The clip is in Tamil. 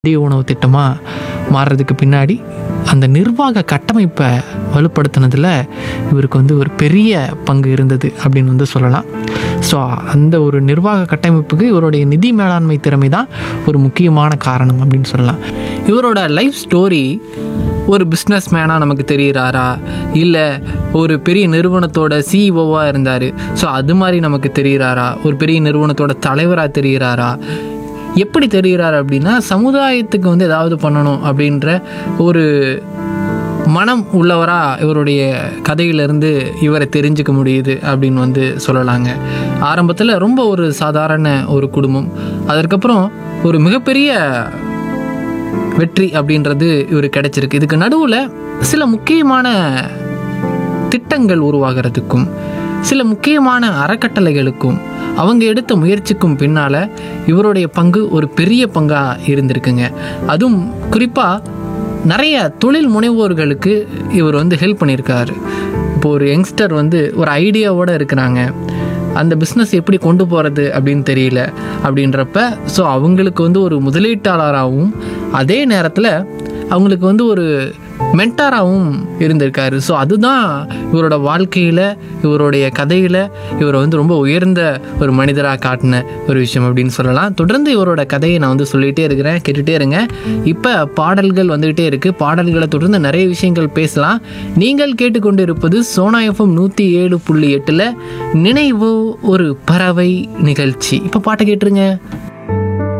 மதிய உணவு திட்டமாக மாறுறதுக்கு பின்னாடி அந்த நிர்வாக கட்டமைப்பை வலுப்படுத்தினதில் இவருக்கு வந்து ஒரு பெரிய பங்கு இருந்தது அப்படின்னு வந்து சொல்லலாம் ஸோ அந்த ஒரு நிர்வாக கட்டமைப்புக்கு இவருடைய நிதி மேலாண்மை திறமை தான் ஒரு முக்கியமான காரணம் அப்படின்னு சொல்லலாம் இவரோட லைஃப் ஸ்டோரி ஒரு பிஸ்னஸ் மேனாக நமக்கு தெரிகிறாரா இல்லை ஒரு பெரிய நிறுவனத்தோட சிஇஓவாக இருந்தார் ஸோ அது மாதிரி நமக்கு தெரிகிறாரா ஒரு பெரிய நிறுவனத்தோட தலைவராக தெரிகிறாரா எப்படி தெரிகிறார் அப்படின்னா சமுதாயத்துக்கு வந்து ஏதாவது பண்ணணும் அப்படின்ற ஒரு மனம் உள்ளவராக இவருடைய கதையிலிருந்து இவரை தெரிஞ்சுக்க முடியுது அப்படின்னு வந்து சொல்லலாங்க ஆரம்பத்தில் ரொம்ப ஒரு சாதாரண ஒரு குடும்பம் அதற்கப்புறம் ஒரு மிகப்பெரிய வெற்றி அப்படின்றது இவர் கிடைச்சிருக்கு இதுக்கு நடுவில் சில முக்கியமான திட்டங்கள் உருவாகிறதுக்கும் சில முக்கியமான அறக்கட்டளைகளுக்கும் அவங்க எடுத்த முயற்சிக்கும் பின்னால் இவருடைய பங்கு ஒரு பெரிய பங்காக இருந்திருக்குங்க அதுவும் குறிப்பாக நிறைய தொழில் முனைவோர்களுக்கு இவர் வந்து ஹெல்ப் பண்ணியிருக்காரு இப்போ ஒரு யங்ஸ்டர் வந்து ஒரு ஐடியாவோடு இருக்கிறாங்க அந்த பிஸ்னஸ் எப்படி கொண்டு போகிறது அப்படின்னு தெரியல அப்படின்றப்ப ஸோ அவங்களுக்கு வந்து ஒரு முதலீட்டாளராகவும் அதே நேரத்தில் அவங்களுக்கு வந்து ஒரு மென்டாராகவும் இருந்திருக்காரு ஸோ அதுதான் இவரோட வாழ்க்கையில் இவருடைய கதையில் இவரை வந்து ரொம்ப உயர்ந்த ஒரு மனிதராக காட்டின ஒரு விஷயம் அப்படின்னு சொல்லலாம் தொடர்ந்து இவரோட கதையை நான் வந்து சொல்லிகிட்டே இருக்கிறேன் கேட்டுகிட்டே இருங்க இப்போ பாடல்கள் வந்துகிட்டே இருக்குது பாடல்களை தொடர்ந்து நிறைய விஷயங்கள் பேசலாம் நீங்கள் கேட்டுக்கொண்டு இருப்பது சோனா எஃப்எம் நூற்றி ஏழு புள்ளி எட்டில் நினைவு ஒரு பறவை நிகழ்ச்சி இப்போ பாட்டை கேட்டுருங்க